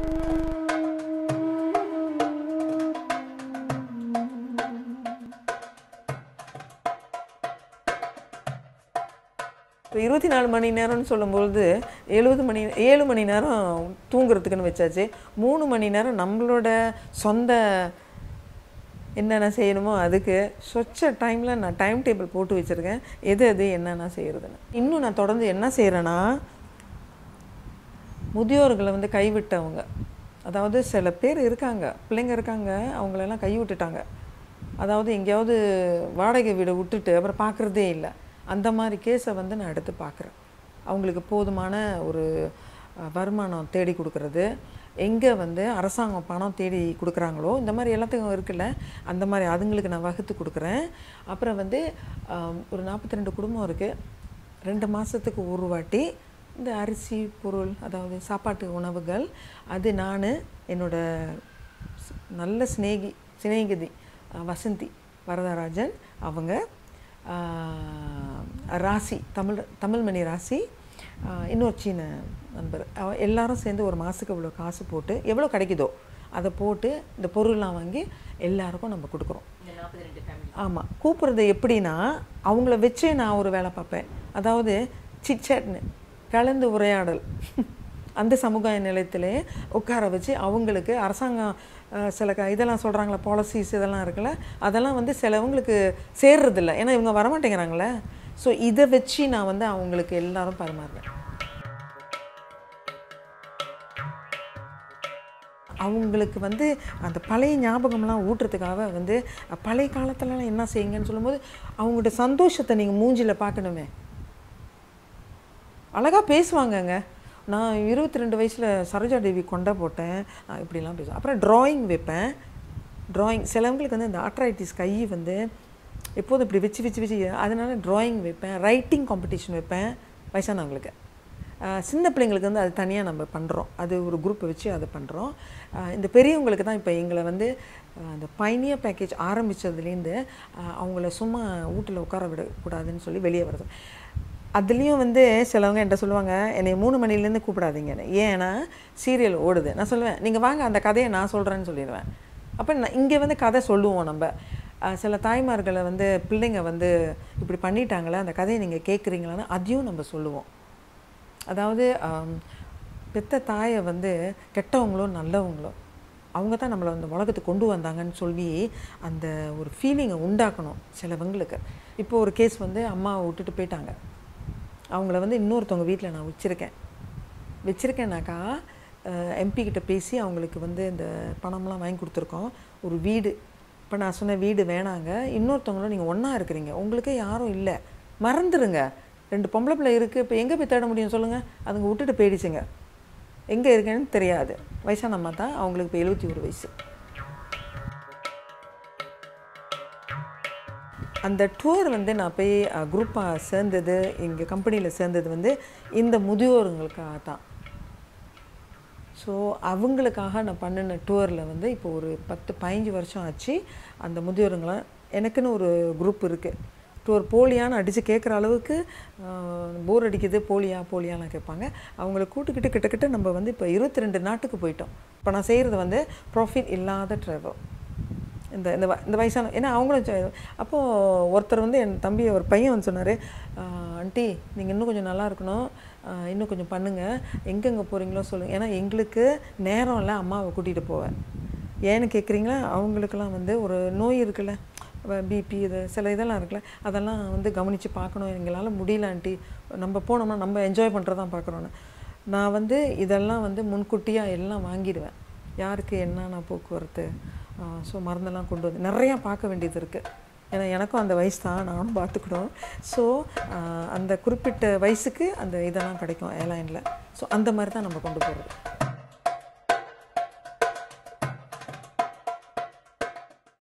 இப்போ இருபத்தி நாலு மணி நேரம்னு சொல்லும்பொழுது எழுபது மணி ஏழு மணி நேரம் தூங்குறதுக்குன்னு வச்சாச்சு மூணு மணி நேரம் நம்மளோட சொந்த என்னென்ன செய்யணுமோ அதுக்கு சொச்ச டைமில் நான் டைம் டேபிள் போட்டு வச்சுருக்கேன் எது எது என்னென்ன செய்கிறதுன்னு இன்னும் நான் தொடர்ந்து என்ன செய்கிறேன்னா முதியோர்களை வந்து கைவிட்டவங்க அதாவது சில பேர் இருக்காங்க பிள்ளைங்க இருக்காங்க அவங்களெல்லாம் கை விட்டுட்டாங்க அதாவது எங்கேயாவது வாடகை வீடை விட்டுட்டு அப்புறம் பார்க்குறதே இல்லை அந்த மாதிரி கேஸை வந்து நான் எடுத்து பார்க்குறேன் அவங்களுக்கு போதுமான ஒரு அஹ், வருமானம் தேடி கொடுக்கறது எங்கே வந்து அரசாங்கம் பணம் தேடி கொடுக்குறாங்களோ இந்த மாதிரி எல்லாத்துக்கும் இருக்குல்ல அந்த மாதிரி அதுங்களுக்கு நான் வகுத்து கொடுக்குறேன் அப்புறம் வந்து ஆம், ஒரு நாற்பத்தி ரெண்டு குடும்பம் இருக்குது ரெண்டு மாதத்துக்கு ஒரு வாட்டி இந்த அரிசி பொருள் அதாவது சாப்பாட்டு உணவுகள் அது நான் என்னோட ஸ்- நல்ல சிநேகி சிநேகிதி அஹ், வசந்தி வரதராஜன் அவங்க ஆஹ், ராசி தமிழ் தமிழ்மணி ராசி ஆஹ், இன்னொரு சீன நண்பர் அவ எல்லாரும் சேர்ந்து ஒரு மாதத்துக்கு இவ்வளோ காசு போட்டு எவ்வளோ கிடைக்குதோ அதை போட்டு இந்த பொருள்லாம் வாங்கி எல்லாருக்கும் நம்ம கொடுக்குறோம் ஆமாம் கூப்பிட்றது எப்படின்னா அவங்கள வச்சே நான் ஒரு வேலை பார்ப்பேன் அதாவது சிட்சாட்னு கலந்து உரையாடல் அந்த சமூக நிலையத்திலே உட்கார வச்சு அவங்களுக்கு அரசாங்கம் அஹ், சில க இதெல்லாம் சொல்கிறாங்களே பாலிசிஸ் இதெல்லாம் இருக்குல்ல அதெல்லாம் வந்து சிலவங்களுக்கு சேர்றதில்ல ஏன்னா இவங்க வரமாட்டேங்கிறாங்களே ஸோ இதை வச்சு நான் வந்து அவங்களுக்கு எல்லாரும் பரிமாறுறேன் அவங்களுக்கு வந்து அந்த பழைய ஞாபகம்லாம் ஊட்டுறதுக்காக வந்து அஹ், பழைய காலத்துலலாம் என்ன செய்யுங்கன்னு சொல்லும்போது அவங்களோட சந்தோஷத்தை நீங்கள் மூஞ்சில பார்க்கணுமே அழகாக பேசுவாங்கங்க நான் இருபத்தி ரெண்டு வயசில் சரோஜா தேவி கொண்டை போட்டேன் நான் இப்படிலாம் பேசுவேன் அப்புறம் ட்ராயிங் வைப்பேன் ட்ராயிங் சிலவங்களுக்கு வந்து இந்த ஆர்ட்ரைட்டிஸ் கை வந்து எப்போதும் இப்படி வச்சு வச்சு வச்சு அதனால ட்ராயிங் வைப்பேன் ரைட்டிங் காம்படிஷன் வைப்பேன் வயசானவங்களுக்கு ஆஹ் சின்ன பிள்ளைங்களுக்கு வந்து அது தனியாக நம்ம பண்ணுறோம் அது ஒரு குரூப்பை வச்சு அதை பண்ணுறோம் இந்த பெரியவங்களுக்கு தான் இப்போ எங்களை வந்து ஆஹ் அந்த பயணியர் பேக்கேஜ் ஆரம்பித்ததுலேருந்து அவங்கள சும்மா வீட்டில் உட்கார விடக்கூடாதுன்னு சொல்லி வெளியே வருது அதுலேயும் வந்து சிலவங்க என்கிட்ட சொல்லுவாங்க என்னை மூணு மணிலேருந்து கூப்பிடாதீங்கன்னு ஏன்னா சீரியல் ஓடுது நான் சொல்லுவேன் நீங்கள் வாங்க அந்த கதையை நான் சொல்கிறேன்னு சொல்லிடுவேன் அப்போ நான் இங்கே வந்து கதை சொல்லுவோம் நம்ம அஹ் சில தாய்மார்களை வந்து பிள்ளைங்க வந்து இப்படி பண்ணிட்டாங்களே அந்த கதையை நீங்கள் கேட்குறீங்களான்னு அதையும் நம்ம சொல்லுவோம் அதாவது ஆம், பெத்த தாயை வந்து கெட்டவங்களோ நல்லவங்களோ அவங்க தான் நம்மளை அந்த உலகத்துக்கு கொண்டு வந்தாங்கன்னு சொல்லி அந்த ஒரு ஃபீலிங்கை உண்டாக்கணும் சிலவங்களுக்கு இப்போ ஒரு கேஸ் வந்து அம்மாவை விட்டுட்டு போயிட்டாங்க அவங்கள வந்து இன்னொருத்தவங்க வீட்டில் நான் வச்சுருக்கேன் வச்சுருக்கேன்னாக்கா எம்பி கிட்ட பேசி அவங்களுக்கு வந்து இந்த பணம்லாம் வாங்கி கொடுத்துருக்கோம் ஒரு வீடு இப்போ நான் சொன்ன வீடு வேணாங்க இன்னொருத்தவங்களும் நீங்கள் ஒன்றா இருக்கிறீங்க உங்களுக்கே யாரும் இல்லை மறந்துடுங்க ரெண்டு பொம்பளை பிள்ளை இருக்குது இப்போ எங்கே போய் தேட முடியும் சொல்லுங்கள் அதுங்க விட்டுட்டு போயிடுச்சுங்க எங்கே இருக்கேன்னு தெரியாது வயசான அம்மா தான் அவங்களுக்கு இப்போ எழுபத்தி ஒரு வயசு அந்த டூர் வந்து நான் போய் குரூப்பாக சேர்ந்தது எங்கள் கம்பெனியில் சேர்ந்தது வந்து இந்த முதியோருங்களுக்காக தான் ஸோ அவங்களுக்காக நான் பண்ணின டூரில் வந்து இப்போ ஒரு பத்து பதினஞ்சு வருஷம் ஆச்சு அந்த முதியோருங்களாம் எனக்குன்னு ஒரு குரூப் இருக்குது டூர் போலியான்னு அடித்து கேட்குற அளவுக்கு போர் அடிக்குது போலியா போலியாலாம் கேட்பாங்க அவங்கள கூட்டுக்கிட்டு கிட்டக்கிட்ட நம்ம வந்து இப்போ இருபத்தி ரெண்டு நாட்டுக்கு போயிட்டோம் இப்போ நான் செய்கிறது வந்து ப்ராஃபிட் இல்லாத ட்ராவல் இந்த இந்த வ- இந்த வயசான ஏன்னா அவங்களும் ச- அப்போது ஒருத்தர் வந்து என் தம்பி ஒரு பையன் வந்து சொன்னார் ஆண்டி நீங்கள் இன்னும் கொஞ்சம் நல்லா இருக்கணும் ஆஹ் இன்னும் கொஞ்சம் பண்ணுங்கள் எங்கெங்கே போகிறீங்களோ சொல்லுங்கள் ஏன்னா எங்களுக்கு நேரம் இல்லை அம்மாவை கூட்டிகிட்டு போவேன் ஏன்னு கேட்குறீங்களா அவங்களுக்கெல்லாம் வந்து ஒரு நோய் இருக்குல்ல பிபி இது சில இதெல்லாம் இருக்குல்ல அதெல்லாம் வந்து கவனித்து பார்க்கணும் எங்களால் முடியல ஆண்டி நம்ம போனோம்னா நம்ம என்ஜாய் பண்ணுறதான் பார்க்குறோன்னு நான் வந்து இதெல்லாம் வந்து முன்கூட்டியாக எல்லாம் வாங்கிடுவேன் யாருக்கு என்னென்ன போக்குவரத்து ஸோ மருந்தெல்லாம் கொண்டு வந்து நிறையா பார்க்க வேண்டியது இருக்குது ஏன்னா எனக்கும் அந்த வயசு தான் நானும் பார்த்துக்கணும் ஸோ அந்த குறிப்பிட்ட வயசுக்கு அந்த இதெல்லாம் கிடைக்கும் ஏர்லைனில் ஸோ அந்த மாதிரி தான் நம்ம கொண்டு போகிறது